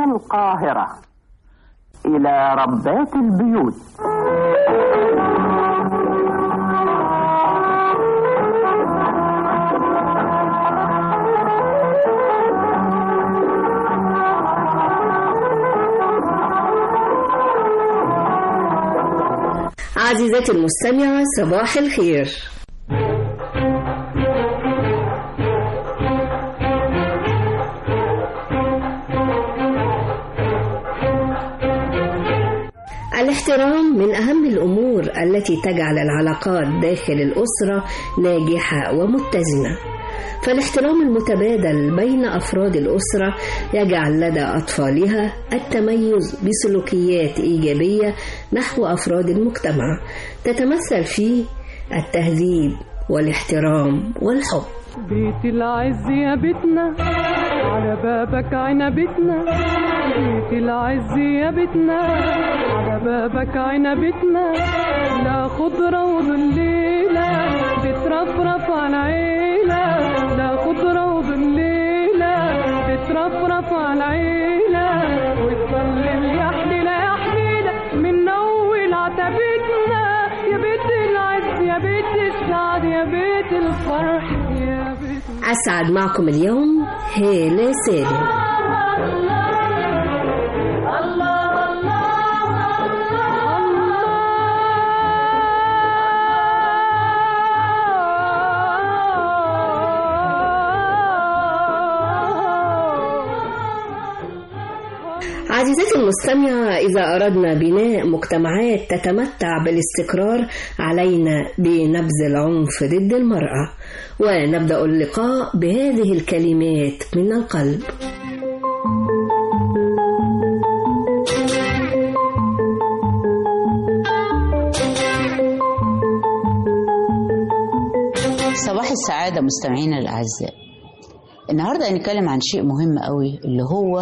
من القاهرة إلى ربات البيوت عزيزتي المستمعة صباح الخير الاحترام من أهم الأمور التي تجعل العلاقات داخل الأسرة ناجحة ومتزنة فالاحترام المتبادل بين أفراد الأسرة يجعل لدى أطفالها التميز بسلوكيات إيجابية نحو أفراد المجتمع تتمثل في التهذيب والاحترام والحب بيت العز يا بيتنا على بابك عنبتنا بيت العز يا بيتنا على بابك عنبتنا لا خضرة وظليلة بترفرف على العيلة لا خضرة وظليلة بترفرف على العيلة وتظلل يا حليلة يا حليلة من أول عتبتنا يا بيت العز يا بيت السعد يا بيت الفرح يا بيت أسعد معكم اليوم هالة سالم عزيزتي المستمعة إذا أردنا بناء مجتمعات تتمتع بالاستقرار علينا بنبذ العنف ضد المرأة ونبدأ اللقاء بهذه الكلمات من القلب صباح السعادة مستمعينا الأعزاء النهاردة هنتكلم عن شيء مهم قوي اللي هو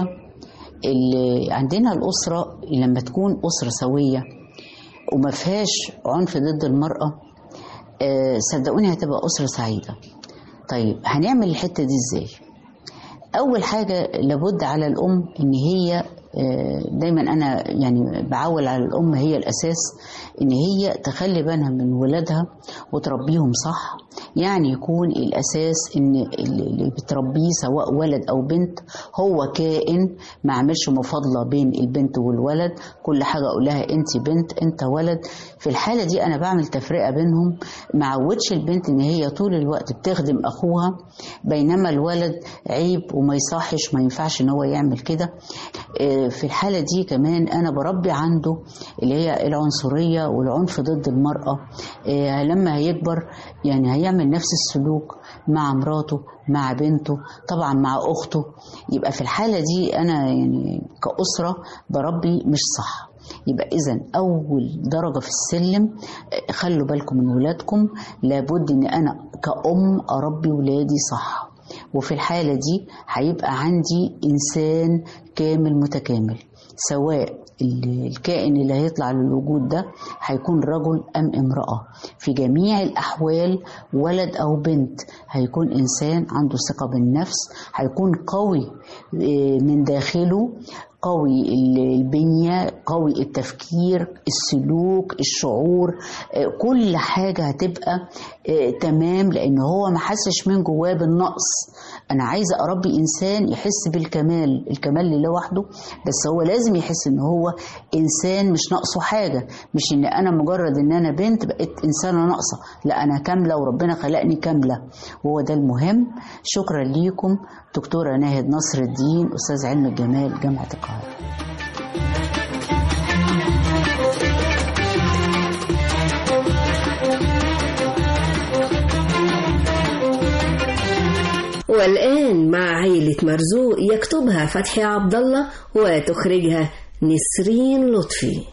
اللي عندنا الأسرة لما تكون أسرة سوية وما فيهاش عنف ضد المرأة آه، صدقوني هتبقى أسرة سعيدة طيب هنعمل الحتة دي ازاي أول حاجة لابد على الأم إن هي آه، دايما أنا يعني بعول على الأم هي الأساس إن هي تخلي بالها من ولادها وتربيهم صح يعني يكون الأساس إن اللي بتربيه سواء ولد أو بنت هو كائن ما عملش مفاضلة بين البنت والولد كل حاجة أقول لها أنت بنت أنت ولد في الحالة دي أنا بعمل تفرقة بينهم ما عودش البنت إن هي طول الوقت بتخدم أخوها بينما الولد عيب وما يصحش ما ينفعش إن هو يعمل كده آه، في الحالة دي كمان أنا بربي عنده اللي هي العنصرية والعنف ضد المرأة آه، لما هيكبر يعني هيعمل نفس السلوك مع مراته مع بنته طبعا مع أخته يبقى في الحالة دي أنا يعني كأسرة بربي مش صح يبقى إذا أول درجة في السلم آه، خلوا بالكم من ولادكم لابد إن أنا كأم أربي ولادي صح وفي الحالة دي هيبقى عندي إنسان كامل متكامل سواء ال- الكائن اللي هيطلع للوجود ده هيكون رجل أم امرأة في جميع الأحوال ولد أو بنت هيكون إنسان عنده ثقة بالنفس هيكون قوي آه، من داخله قوي ال- البنية قوي التفكير السلوك الشعور آه، كل حاجة هتبقى آه، تمام لأن هو ما حسش من جواه بالنقص أنا عايزة أربي إنسان يحس بالكمال الكمال اللي لوحده بس هو لازم يحس إن هو إنسان مش ناقصه حاجة مش إن أنا مجرد إن أنا بنت بقيت إنسانة ناقصة لا أنا كاملة وربنا خلقني كاملة وهو ده المهم شكرا ليكم دكتورة ناهد نصر الدين أستاذ علم الجمال جامعة القاهرة والآن مع عيلة مرزوق يكتبها فتحي عبد الله وتخرجها نسرين لطفي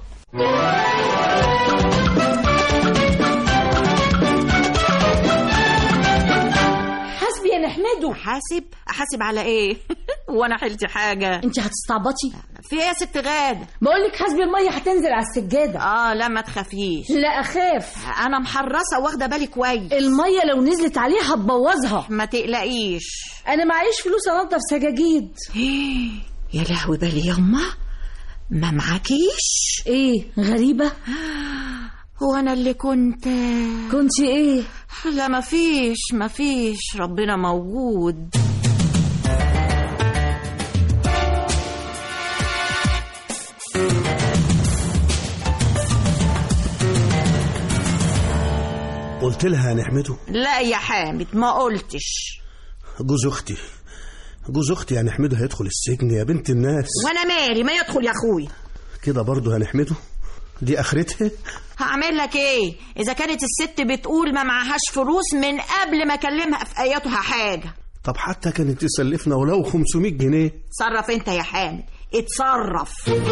حسبي يا نحمده حاسب احاسب على ايه وانا حلتي حاجه انت هتستعبطي في ايه يا ست غاده بقول لك حسبي الميه هتنزل على السجاده اه لا ما تخافيش لا اخاف انا محرصه واخده بالي كويس الميه لو نزلت عليها هتبوظها ما تقلقيش انا معيش فلوس انضف سجاجيد يا لهوي بالي يما ما معاكيش ايه غريبة هو انا اللي كنت كنت ايه لا ما فيش ما فيش ربنا موجود قلت لها هنحمده لا يا حامد ما قلتش جوز اختي جوز اختي هنحمده هيدخل السجن يا بنت الناس وانا مالي ما يدخل يا اخوي كده برضه هنحمده دي اخرتها هعمل لك ايه اذا كانت الست بتقول ما معهاش فلوس من قبل ما اكلمها في اياتها حاجه طب حتى كانت تسلفنا ولو 500 جنيه اتصرف انت يا حامد اتصرف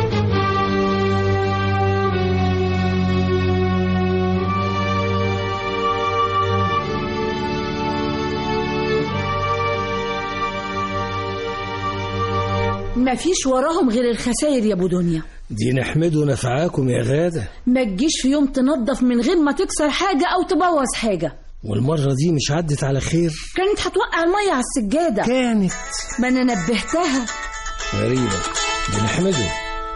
مفيش وراهم غير الخساير يا ابو دنيا دي نحمده نفعاكم يا غادة ما تجيش في يوم تنظف من غير ما تكسر حاجة أو تبوظ حاجة والمرة دي مش عدت على خير كانت هتوقع المية على السجادة كانت ما أنا نبهتها غريبة دي نحمده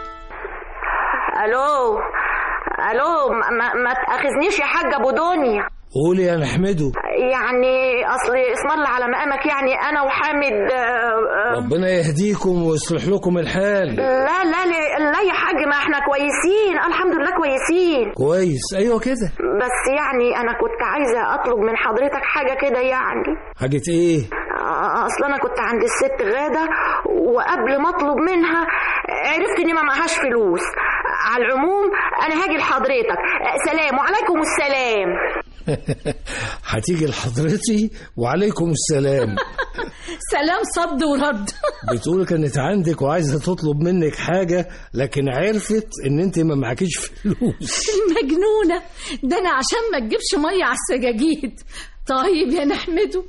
الو الو ما, ما, ما تاخذنيش يا حاج ابو دنيا قولي يا نحمده يعني اصل اسم الله على مقامك يعني انا وحامد آه، آه، ربنا يهديكم ويصلح لكم الحال لا لا لا, لا يا حاج ما احنا كويسين الحمد لله كويسين كويس ايوه كده بس يعني انا كنت عايزه اطلب من حضرتك حاجه كده يعني حاجة ايه آه، اصل انا كنت عند الست غاده وقبل ما اطلب منها عرفت ان ما معهاش فلوس على العموم انا هاجي لحضرتك آه، سلام وعليكم السلام هتيجي لحضرتي وعليكم السلام سلام صد ورد بتقول كانت عندك وعايزة تطلب منك حاجة لكن عرفت ان انت ما معكيش فلوس مجنونة ده أنا عشان ما تجيبش مية على السجاجيد طيب يا نحمده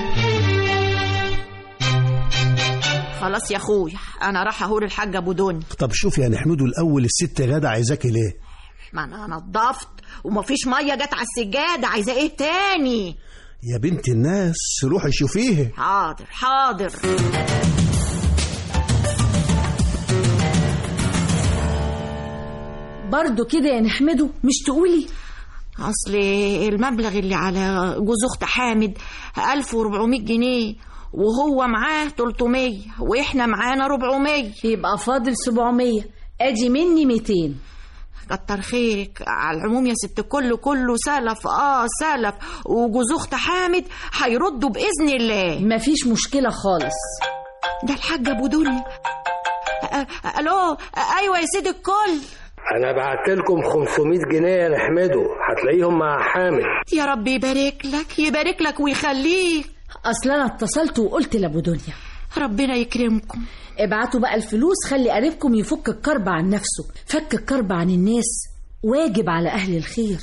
خلاص يا اخويا انا راح اهور الحاج ابو دنيا طب شوف يا نحمده الاول الست غاده عايزاكي ليه ما انا نضفت ومفيش ميه جت على السجاده عايزه ايه تاني يا بنت الناس روحي شوفيها حاضر حاضر برضو كده يا نحمده مش تقولي اصل المبلغ اللي على جوز اخت حامد 1400 جنيه وهو معاه 300 واحنا معانا 400 يبقى فاضل 700 ادي مني 200 كتر خيرك على العموم يا ست كله كله سلف اه سلف وجوز اخت حامد هيردوا باذن الله مفيش مشكلة خالص ده الحاج ابو دنيا آه، آه، الو آه، ايوه يا سيدي الكل انا بعت لكم 500 جنيه يا نحمده هتلاقيهم مع حامد يا رب يبارك لك يبارك لك ويخليك اصل انا اتصلت وقلت لابو دنيا ربنا يكرمكم ابعتوا بقى الفلوس خلي قريبكم يفك الكرب عن نفسه فك الكرب عن الناس واجب على اهل الخير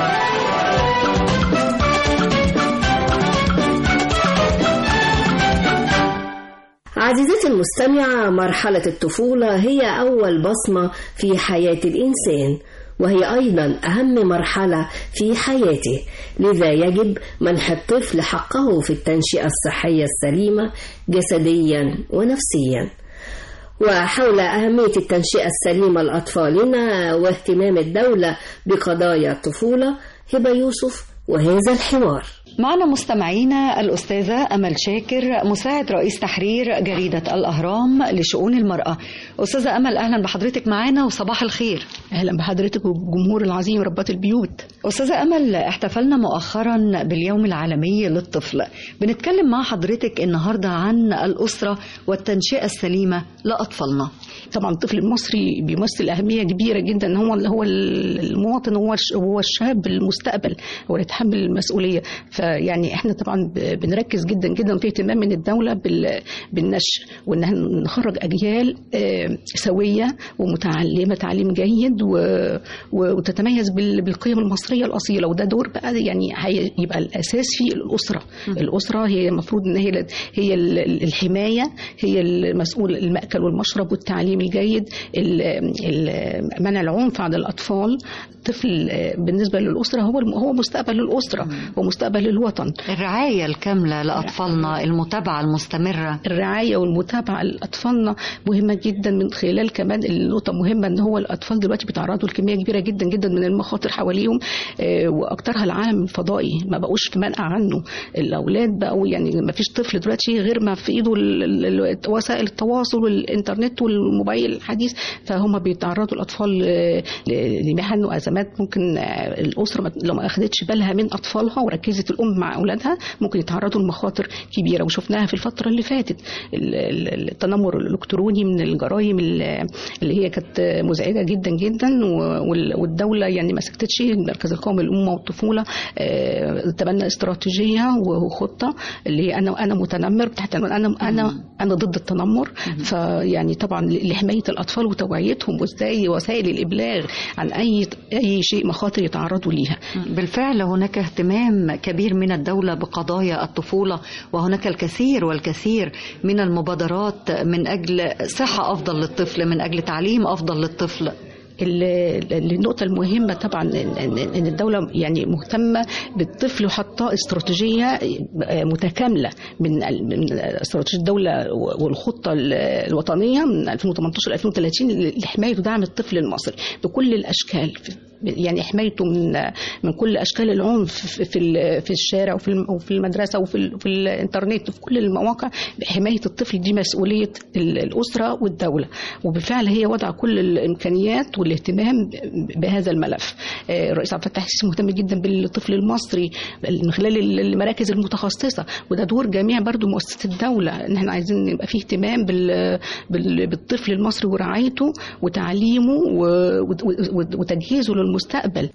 عزيزتي المستمعة مرحلة الطفولة هي أول بصمة في حياة الإنسان وهي أيضا أهم مرحلة في حياته لذا يجب منح الطفل حقه في التنشئة الصحية السليمة جسديا ونفسيا وحول أهمية التنشئة السليمة لأطفالنا واهتمام الدولة بقضايا الطفولة هبة يوسف وهذا الحوار معنا مستمعينا الأستاذة أمل شاكر مساعد رئيس تحرير جريدة الأهرام لشؤون المرأة أستاذة أمل أهلا بحضرتك معنا وصباح الخير اهلا بحضرتك والجمهور العظيم ربات البيوت أستاذة أمل احتفلنا مؤخرا باليوم العالمي للطفل بنتكلم مع حضرتك النهاردة عن الأسرة والتنشئة السليمة لأطفالنا طبعا الطفل المصري بيمثل اهميه كبيره جدا هو هو المواطن هو الش- هو الشاب المستقبل هو اللي يتحمل المسؤوليه فيعني احنا طبعا ب- بنركز جدا جدا في اهتمام من الدوله بال- بالنشر وان احنا نخرج اجيال آه، سويه ومتعلمه تعليم جيد و- و- وتتميز بال- بالقيم المصريه الاصيله وده دور بقى يعني هيبقى الاساس في الاسره الاسره هي المفروض ان هي هي ال- الحمايه هي المسؤول المأكل والمشرب والتعليم الجيد ال- ال- منع العنف عن الاطفال الطفل آه، بالنسبه للاسره هو الم- هو مستقبل الاسره ومستقبل الوطن الرعاية الكاملة لأطفالنا المتابعة المستمرة الرعايه والمتابعه لاطفالنا مهمه جدا من خلال كمان النقطه مهمه ان هو الاطفال دلوقتي بيتعرضوا لكميه كبيره جدا جدا من المخاطر حواليهم آه، واكثرها العالم الفضائي ما بقوش في منأى عنه الاولاد بقوا يعني ما فيش طفل دلوقتي غير ما في ايده ال- ال- ال- وسائل التواصل والانترنت والموبايل الحديث فهم بيتعرضوا الاطفال آه، ل- لمحن وازمات ممكن آه، الاسره ما- لو ما اخذتش بالها من اطفالها وركزت الام مع اولادها ممكن يتعرضوا لمخاطر كبيره وشفناها في الفتره اللي فاتت ال- ال- التنمر الالكتروني من الجرائم ال- اللي هي كانت مزعجه جدا جدا و- وال- والدوله يعني ما سكتتش المركز القومي للامومه والطفوله آه، تبنى استراتيجيه وخطه اللي هي انا انا متنمر بتاعت انا انا انا ضد التنمر فيعني طبعا لحمايه الاطفال وتوعيتهم وازاي وسائل الابلاغ عن اي اي شيء مخاطر يتعرضوا ليها بالفعل هناك اهتمام كبير من الدولة بقضايا الطفولة وهناك الكثير والكثير من المبادرات من أجل صحة أفضل للطفل من أجل تعليم أفضل للطفل ال- ال- النقطة المهمة طبعا إن- إن إن الدولة يعني مهتمة بالطفل وحاطة استراتيجية متكاملة من ال- من استراتيجية الدولة والخطة ال- الوطنية من 2018 ل 2030 لحماية ودعم الطفل المصري بكل الأشكال يعني حمايته من من كل اشكال العنف في في ال- في الشارع وفي الم- وفي المدرسه وفي ال- وفي الانترنت وفي كل المواقع حمايه الطفل دي مسؤوليه ال- الاسره والدوله وبالفعل هي وضع كل الامكانيات والاهتمام ب- بهذا الملف آه، الرئيس عبد الفتاح السيسي مهتم جدا بالطفل المصري من خلال ال- المراكز المتخصصه وده دور جميع برضو مؤسسات الدوله ان احنا عايزين يبقى فيه اهتمام بال- بال- بالطفل المصري ورعايته وتعليمه و- و- و- وتجهيزه للمستقبل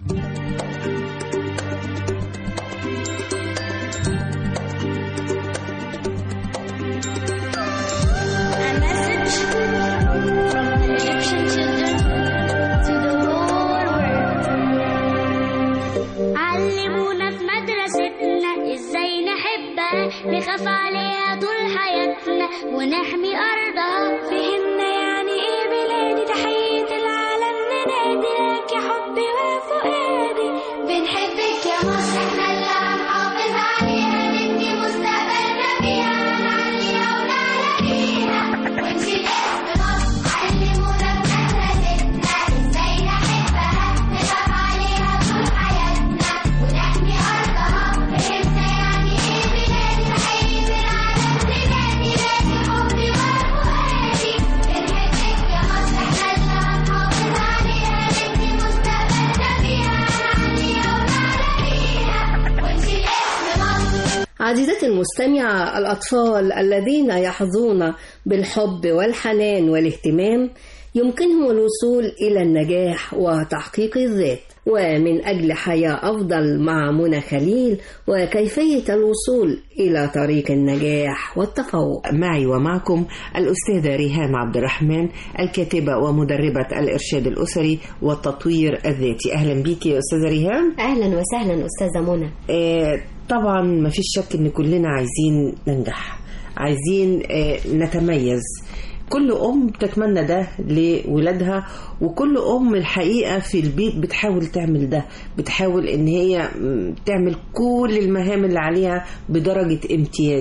علمونا في مدرستنا ازاي نحبها نخاف عليها طول حياتنا ونحمي ارضها فهمنا يعني ايه بلادي تحية العالم ننادي لك يا حبي وفؤادي بنحبك يا مصر احنا اللي هنحافظ عليها نبني مستقبلنا فيها نعليها ونعلى ونشيل اسم مصر علمونا في مدرستنا ازاي نحبها نخاف عليها طول حياتنا ونحمي ارضها فهمنا يعني ايه بلادي تحية العالم ننادي لك يا حبي وفؤادي بنحبك يا مصر احنا اللي هنحافظ عليها نبني مستقبلنا فيها نعليها ونعلى ونشيل اسم مصر عزيزتي المستمعة الأطفال الذين يحظون بالحب والحنان والاهتمام يمكنهم الوصول إلى النجاح وتحقيق الذات ومن أجل حياة أفضل مع منى خليل وكيفية الوصول إلى طريق النجاح والتفوق معي ومعكم الأستاذة ريهام عبد الرحمن الكاتبة ومدربة الإرشاد الأسري والتطوير الذاتي أهلا بيك يا أستاذة ريهام اهلا وسهلا استاذه منى آه طبعا ما فيش شك ان كلنا عايزين ننجح عايزين آه نتميز كل ام بتتمنى ده لولادها وكل ام الحقيقه في البيت بتحاول تعمل ده بتحاول ان هي م، تعمل كل المهام اللي عليها بدرجه امتياز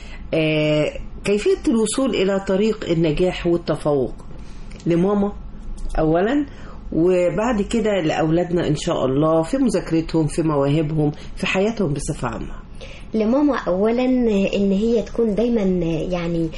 آه كيفيه الوصول الى طريق النجاح والتفوق لماما اولا وبعد كده لاولادنا ان شاء الله في مذاكرتهم في مواهبهم في حياتهم بصفه عامه لماما اولا ان هي تكون دايما يعني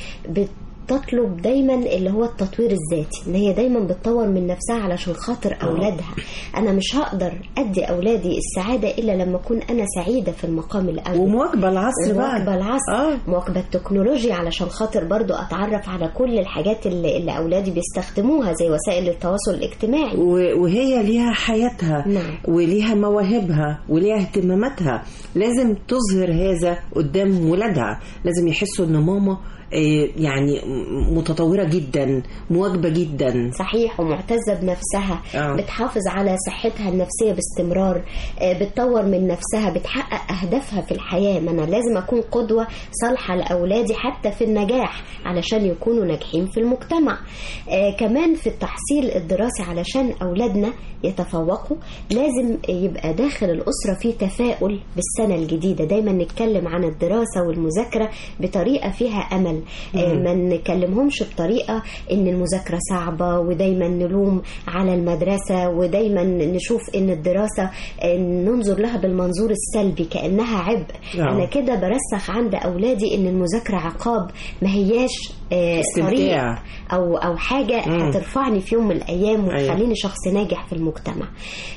بتطلب دايما اللي هو التطوير الذاتي ان هي دايما بتطور من نفسها علشان خاطر اولادها انا مش هقدر ادي اولادي السعاده الا لما اكون انا سعيده في المقام الاول ومواكبه العصر بقى مواكبه العصر آه. مواكبه التكنولوجيا علشان خاطر برضو اتعرف على كل الحاجات اللي, اللي اولادي بيستخدموها زي وسائل التواصل الاجتماعي و- وهي ليها حياتها نعم. وليها مواهبها وليها اهتماماتها لازم تظهر هذا قدام ولادها لازم يحسوا ان ماما آه، يعني م- متطوره جدا مواكبه جدا صحيح ومعتزة بنفسها آه. بتحافظ على صحتها النفسية باستمرار آه، بتطور من نفسها بتحقق أهدافها في الحياة ما أنا لازم أكون قدوة صالحة لأولادي حتى في النجاح علشان يكونوا ناجحين في المجتمع آه، كمان في التحصيل الدراسي علشان أولادنا يتفوقوا لازم يبقى داخل الأسرة في تفاؤل بالسنة الجديدة دايما نتكلم عن الدراسة والمذاكرة بطريقة فيها أمل آه، مم. ما نكلمهمش بطريقة إن المذاكرة صعبة ودايما نلوم على المدرسة ودايما نشوف إن الدراسة آه، ننظر لها بالمنظور السلبي كأنها عبء نعم. أنا كده برسخ عند أولادي إن المذاكرة عقاب ما هياش آه، استمتاع. طريق أو أو حاجة مم. هترفعني في يوم من الأيام أيوة. وتخليني شخص ناجح في المجتمع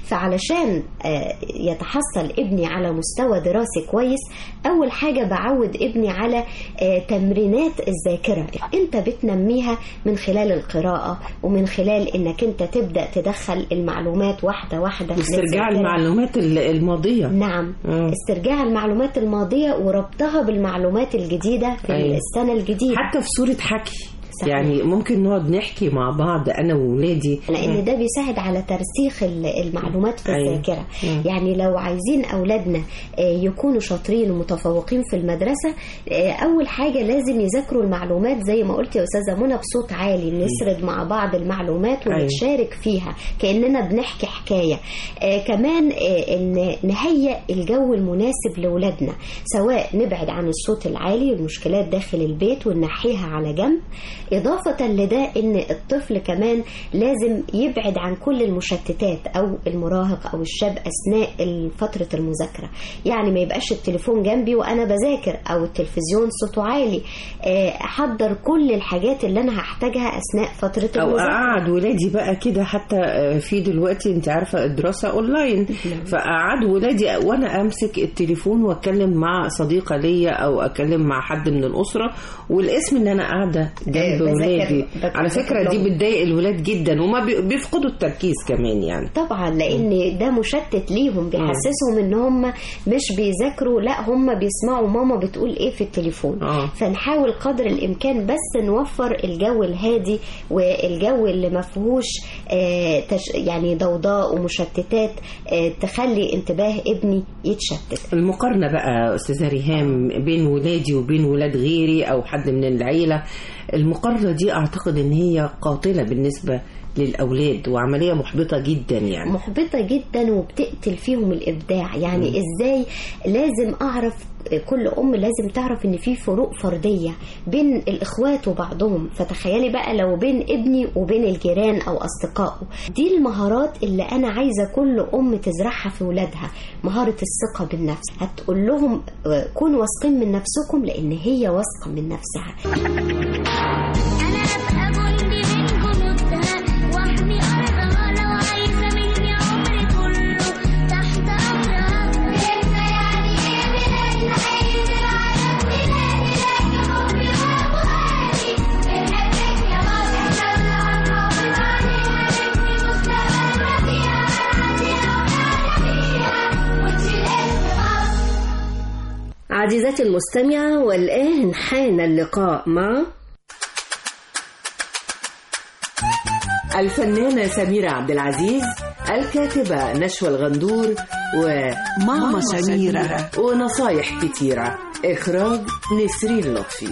فعلشان آه، يتحصل ابني على مستوى دراسي كويس أول حاجة بعود ابني على آه، تمرينات الذاكرة أنت بتنميها من خلال القراءة ومن خلال إنك أنت تبدأ تدخل المعلومات واحدة واحدة في استرجاع الذاكرة. المعلومات ال- الماضيه نعم مم. استرجاع المعلومات الماضية وربطها بالمعلومات الجديدة في أيوة. السنة الجديدة حتى في صوره حكي صحيح. يعني ممكن نقعد نحكي مع بعض انا وولادي لان ده بيساعد على ترسيخ ال- المعلومات في أيوة. الذاكره مم. يعني لو عايزين اولادنا آه، يكونوا شاطرين ومتفوقين في المدرسه آه، اول حاجه لازم يذاكروا المعلومات زي ما قلت يا استاذه منى بصوت عالي نسرد مع بعض المعلومات أيوة. ونتشارك فيها كاننا بنحكي حكايه آه، كمان آه، ان نهيئ الجو المناسب لاولادنا سواء نبعد عن الصوت العالي والمشكلات داخل البيت وننحيها على جنب إضافة لده إن الطفل كمان لازم يبعد عن كل المشتتات أو المراهق أو الشاب أثناء فترة المذاكرة يعني ما يبقاش التليفون جنبي وأنا بذاكر أو التلفزيون صوته عالي آه، أحضر كل الحاجات اللي أنا هحتاجها أثناء فترة او المذاكرة اقعد ولادي بقى كده حتى آه، في دلوقتي انت عارفه الدراسه اونلاين فاقعد ولادي وانا امسك التليفون واتكلم مع صديقه ليا او اتكلم مع حد من الاسره والاسم ان انا قاعده جنب بذاكر- ولادي بذاكر على فكره دي لهم. بتضايق الولاد جدا وما بي- بيفقدوا التركيز كمان يعني طبعا لان ده مشتت ليهم بيحسسهم ان هم مش بيذاكروا لا هم بيسمعوا ماما بتقول ايه في التليفون آه. فنحاول قدر الامكان بس نوفر الجو الهادي والجو اللي ما فيهوش آه، تش- يعني ضوضاء ومشتتات آه، تخلي انتباه ابني يتشتت المقارنة بقى أستاذة ريهام بين ولادي وبين ولاد غيري أو حد من العيلة المقارنة دي أعتقد إن هي قاتلة بالنسبة للأولاد وعملية محبطة جدا يعني محبطة جدا وبتقتل فيهم الإبداع يعني مم. إزاي لازم أعرف كل أم لازم تعرف إن في فروق فردية بين الإخوات وبعضهم فتخيلي بقى لو بين ابني وبين الجيران أو أصدقائه دي المهارات اللي أنا عايزة كل أم تزرعها في ولادها مهارة الثقة بالنفس هتقول لهم آه، كونوا واثقين من نفسكم لأن هي واثقة من نفسها واحمي أرضها لو عايزة مني عمري كله تحت أمرها بيتنا يعني إيه بلادنا عيد العالم بلادي لكن حبي وأبوهاتي بنحبك يا مصر دولة عنها وبعدين هنبني مستقبلنا فيها هنعديها ونعلى فيها ونشيل اسم مصر عزيزتي المستمعة والآن حان اللقاء مع الفنانة سميرة عبد العزيز الكاتبة نشوى الغندور وماما سميرة. ونصايح كتيرة إخراج نسرين لطفي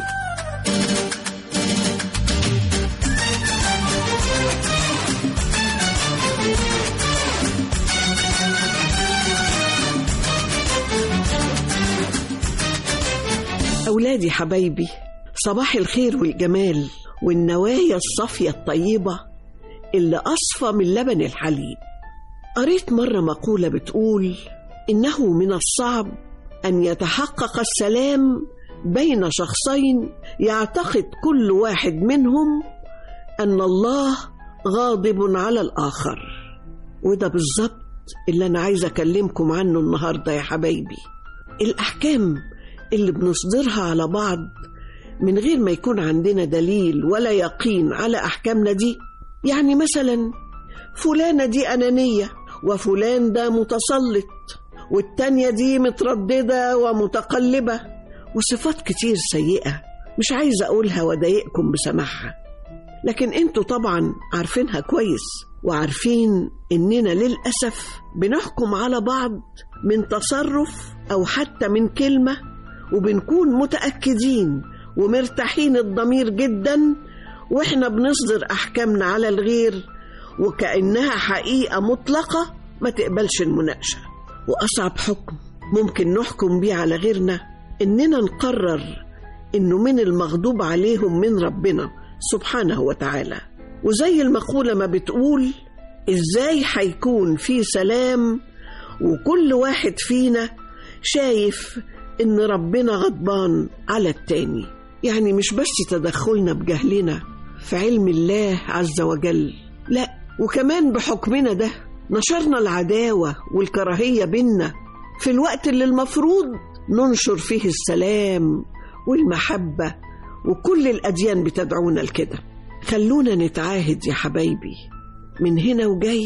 أولادي حبايبي صباح الخير والجمال والنوايا الصافية الطيبة اللي أصفى من لبن الحليب قريت مرة مقولة بتقول إنه من الصعب أن يتحقق السلام بين شخصين يعتقد كل واحد منهم أن الله غاضب على الآخر وده بالظبط اللي أنا عايزة أكلمكم عنه النهاردة يا حبايبي الأحكام اللي بنصدرها على بعض من غير ما يكون عندنا دليل ولا يقين على أحكامنا دي يعني مثلا فلانة دي أنانية وفلان ده متسلط والتانية دي مترددة ومتقلبة وصفات كتير سيئة مش عايزة أقولها وأضايقكم بسماعها لكن انتوا طبعا عارفينها كويس وعارفين إننا للأسف بنحكم على بعض من تصرف أو حتى من كلمة وبنكون متأكدين ومرتاحين الضمير جدا وإحنا بنصدر أحكامنا على الغير وكأنها حقيقة مطلقة ما تقبلش المناقشة وأصعب حكم ممكن نحكم بيه على غيرنا إننا نقرر إنه من المغضوب عليهم من ربنا سبحانه وتعالى وزي المقولة ما بتقول إزاي هيكون في سلام وكل واحد فينا شايف إن ربنا غضبان على التاني يعني مش بس تدخلنا بجهلنا في علم الله عز وجل لا وكمان بحكمنا ده نشرنا العداوة والكراهية بينا في الوقت اللي المفروض ننشر فيه السلام والمحبة وكل الأديان بتدعونا لكده خلونا نتعاهد يا حبايبي من هنا وجاي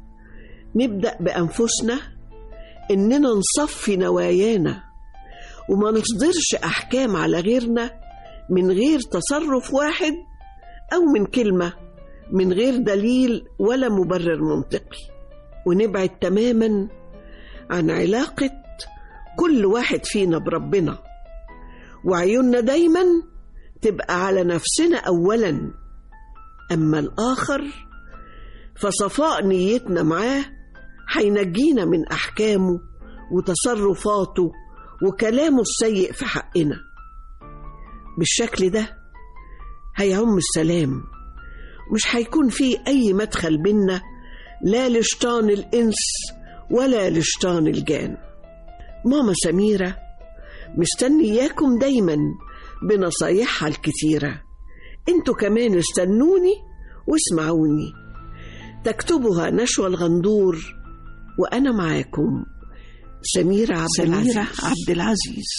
نبدأ بأنفسنا إننا نصفي نوايانا وما نصدرش أحكام على غيرنا من غير تصرف واحد أو من كلمة من غير دليل ولا مبرر منطقي ونبعد تماما عن علاقة كل واحد فينا بربنا وعيوننا دايما تبقى على نفسنا أولا أما الآخر فصفاء نيتنا معاه هينجينا من أحكامه وتصرفاته وكلامه السيء في حقنا بالشكل ده هيعم السلام مش هيكون فيه أي مدخل بينا لا لشيطان الإنس ولا لشيطان الجان ماما سميرة مستنياكم دايما بنصايحها الكتيرة انتوا كمان استنوني واسمعوني تكتبها نشوى الغندور وأنا معاكم سميرة عبد سميرة العزيز عبد العزيز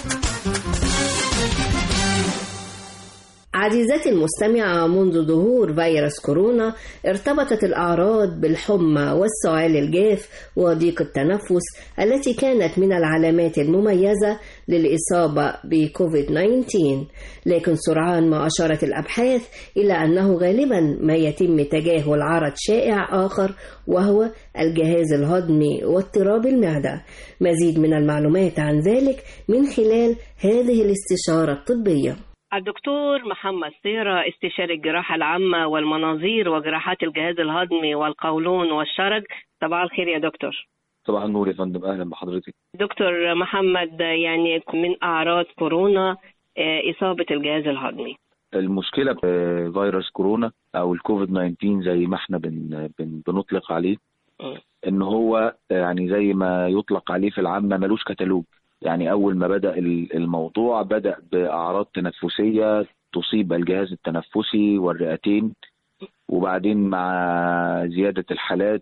عزيزتي المستمعة منذ ظهور فيروس كورونا ارتبطت الأعراض بالحمى والسعال الجاف وضيق التنفس التي كانت من العلامات المميزة للإصابة بكوفيد 19 لكن سرعان ما أشارت الأبحاث إلى أنه غالبا ما يتم تجاهل عرض شائع آخر وهو الجهاز الهضمي واضطراب المعدة مزيد من المعلومات عن ذلك من خلال هذه الاستشارة الطبية الدكتور محمد سيرة استشاري الجراحة العامة والمناظير وجراحات الجهاز الهضمي والقولون والشرج صباح الخير يا دكتور صباح النور يا فندم اهلا بحضرتك دكتور محمد يعني من أعراض كورونا آه، إصابة الجهاز الهضمي المشكله بفيروس كورونا او الكوفيد 19 زي ما احنا بن بن بنطلق عليه ان هو يعني زي ما يطلق عليه في العامه ملوش كتالوج يعني اول ما بدا ال- الموضوع بدا باعراض تنفسيه تصيب الجهاز التنفسي والرئتين وبعدين مع زياده الحالات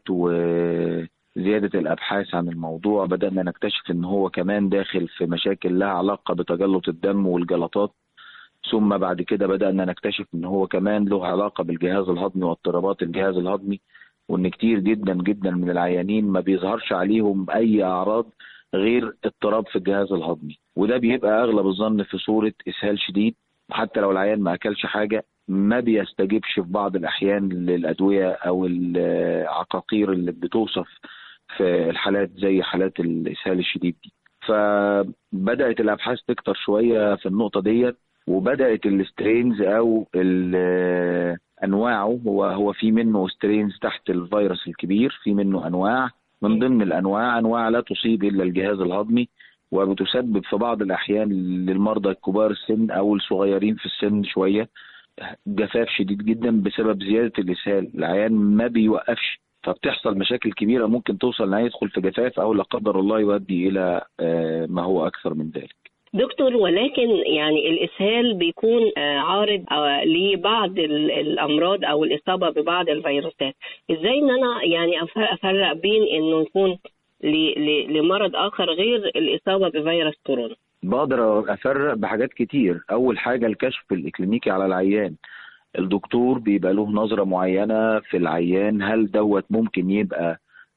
وزياده الابحاث عن الموضوع بدانا نكتشف ان هو كمان داخل في مشاكل لها علاقه بتجلط الدم والجلطات ثم بعد كده بدأنا نكتشف ان هو كمان له علاقة بالجهاز الهضمي واضطرابات الجهاز الهضمي وان كتير جدا جدا من العيانين ما بيظهرش عليهم اي اعراض غير اضطراب في الجهاز الهضمي وده بيبقى اغلب الظن في صورة اسهال شديد حتى لو العيان ما اكلش حاجة ما بيستجيبش في بعض الاحيان للادوية او العقاقير اللي بتوصف في الحالات زي حالات الاسهال الشديد دي فبدأت الابحاث تكتر شوية في النقطة ديت وبدات السترينز او ال- انواعه هو هو في منه سترينز تحت الفيروس الكبير في منه انواع من ضمن الانواع انواع لا تصيب الا الجهاز الهضمي وبتسبب في بعض الاحيان للمرضى الكبار السن او الصغيرين في السن شويه جفاف شديد جدا بسبب زياده الاسهال العيان ما بيوقفش فبتحصل مشاكل كبيره ممكن توصل انه يدخل في جفاف او لا قدر الله يؤدي الى آه، ما هو اكثر من ذلك دكتور ولكن يعني الإسهال بيكون آه، عارض آه، لبعض ال- الأمراض أو الإصابة ببعض الفيروسات إزاي إن أنا يعني أف- أفرق بين إنه يكون ل- ل- لمرض آخر غير الإصابة بفيروس كورونا بقدر افرق بحاجات كتير اول حاجه الكشف الاكلينيكي على العيان الدكتور بيبقى له نظره معينه في العيان هل دوت ممكن يبقى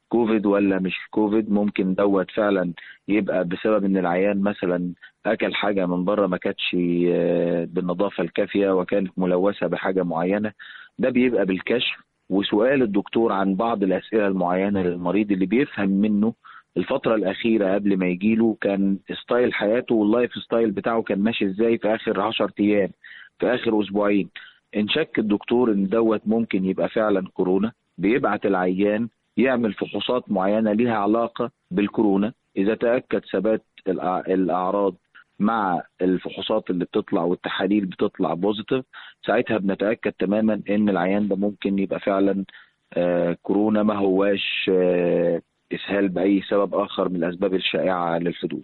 كوفيد ولا مش كوفيد ممكن دوت فعلا يبقى بسبب ان العيان مثلا اكل حاجه من بره ما كانتش آه، بالنظافه الكافيه وكانت ملوثه بحاجه معينه ده بيبقى بالكشف وسؤال الدكتور عن بعض الاسئله المعينه للمريض اللي بيفهم منه الفترة الأخيرة قبل ما يجيله كان ستايل حياته واللايف ستايل بتاعه كان ماشي ازاي في آخر 10 أيام في آخر أسبوعين إن شك الدكتور إن دوت ممكن يبقى فعلا كورونا بيبعت العيان يعمل فحوصات معينة ليها علاقة بالكورونا إذا تأكد ثبات الأع- الأعراض مع الفحوصات اللي بتطلع والتحاليل بتطلع بوزيتيف ساعتها بنتأكد تماما إن العيان ده ممكن يبقى فعلا آه، كورونا ما هواش آه، اسهال باي سبب اخر من الاسباب الشائعه للحدوث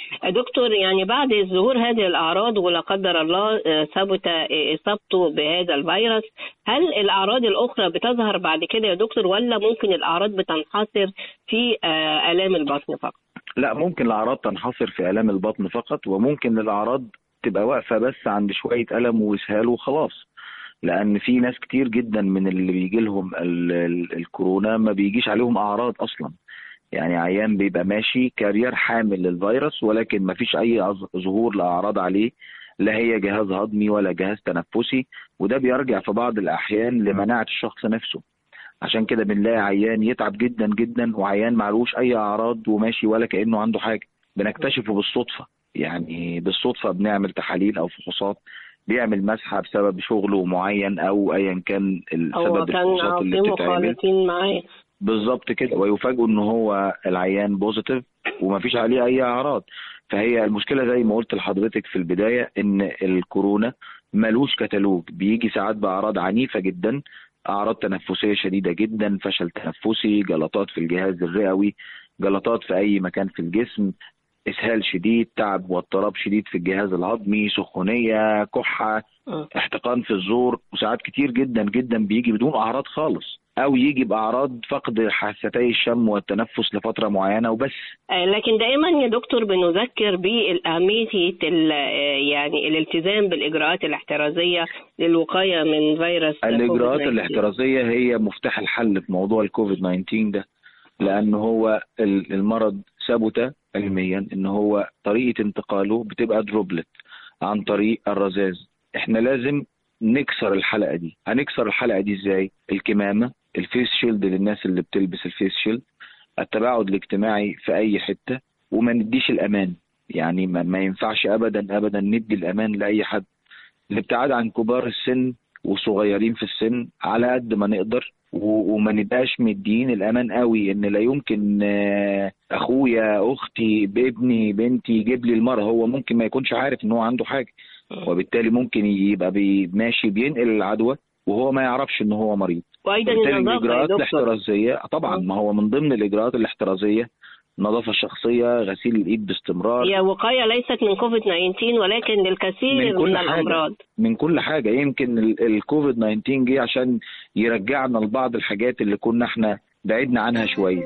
دكتور يعني بعد ظهور هذه الأعراض ولا قدر الله آه، ثبت آه، إصابته بهذا الفيروس هل الأعراض الأخرى بتظهر بعد كده يا دكتور ولا ممكن الأعراض بتنحصر في آه، آلام البطن فقط؟ لا ممكن الاعراض تنحصر في الام البطن فقط وممكن الاعراض تبقى واقفه بس عند شويه الم واسهال وخلاص لان في ناس كتير جدا من اللي بيجي لهم ال- ال- الكورونا ما بيجيش عليهم اعراض اصلا يعني عيان بيبقى ماشي كارير حامل للفيروس ولكن ما فيش اي أظ- ظهور لاعراض عليه لا هي جهاز هضمي ولا جهاز تنفسي وده بيرجع في بعض الاحيان لمناعه الشخص نفسه عشان كده بنلاقي عيان يتعب جدا جدا وعيان معلوش اي اعراض وماشي ولا كانه عنده حاجه بنكتشفه بالصدفه يعني بالصدفه بنعمل تحاليل او فحوصات بيعمل مسحه بسبب شغله معين او ايا كان هو السبب كان الفحوصات آه، اللي في بتتعمل مخالطين معاه بالظبط كده ويفاجئوا ان هو العيان بوزيتيف ومفيش عليه اي اعراض فهي المشكله زي ما قلت لحضرتك في البدايه ان الكورونا ملوش كتالوج بيجي ساعات باعراض عنيفه جدا اعراض تنفسيه شديده جدا فشل تنفسي جلطات في الجهاز الرئوي جلطات في اي مكان في الجسم اسهال شديد تعب واضطراب شديد في الجهاز الهضمي سخونيه كحه احتقان في الزور وساعات كتير جدا جدا بيجي بدون اعراض خالص او يجي باعراض فقد حاستي الشم والتنفس لفتره معينه وبس آه، لكن دائما يا دكتور بنذكر بأهمية ال- آه، يعني الالتزام بالإجراءات الاحترازية للوقاية من فيروس الاجراءات كوفيد-19. الاحترازيه هي مفتاح الحل في موضوع الكوفيد 19 ده لان هو ال- المرض ثبت علميا ان هو طريقه انتقاله بتبقى دروبلت عن طريق الرذاذ احنا لازم نكسر الحلقه دي هنكسر الحلقه دي ازاي الكمامه الفيس شيلد للناس اللي بتلبس الفيس شيلد التباعد الاجتماعي في اي حته وما نديش الامان يعني ما, ما ينفعش ابدا ابدا ندي الامان لاي حد الابتعاد عن كبار السن وصغيرين في السن على قد ما نقدر و- وما نبقاش مدين الامان قوي ان لا يمكن آه، اخويا اختي بابني بنتي يجيب لي المرض هو ممكن ما يكونش عارف ان هو عنده حاجه وبالتالي ممكن يبقى بي- ماشي بينقل العدوى وهو ما يعرفش ان هو مريض وأيضا وبالتالي النظافة يا الاجراءات دكتور الاحترازيه طبعا ما هو من ضمن الاجراءات الاحترازيه النظافه الشخصيه غسيل الايد باستمرار هي وقاية ليست من كوفيد 19 ولكن للكثير من من, كل الأمراض حاجه من كل حاجه يمكن ال- الكوفيد 19 جه عشان يرجعنا لبعض الحاجات اللي كنا احنا بعدنا عنها شويه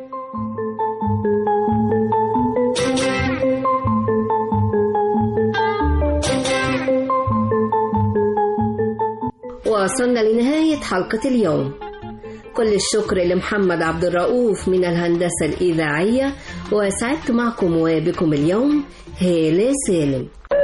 وصلنا لنهاية حلقة اليوم كل الشكر لمحمد عبد الرؤوف من الهندسة الإذاعية وسعدت معكم وبكم اليوم هالة سالم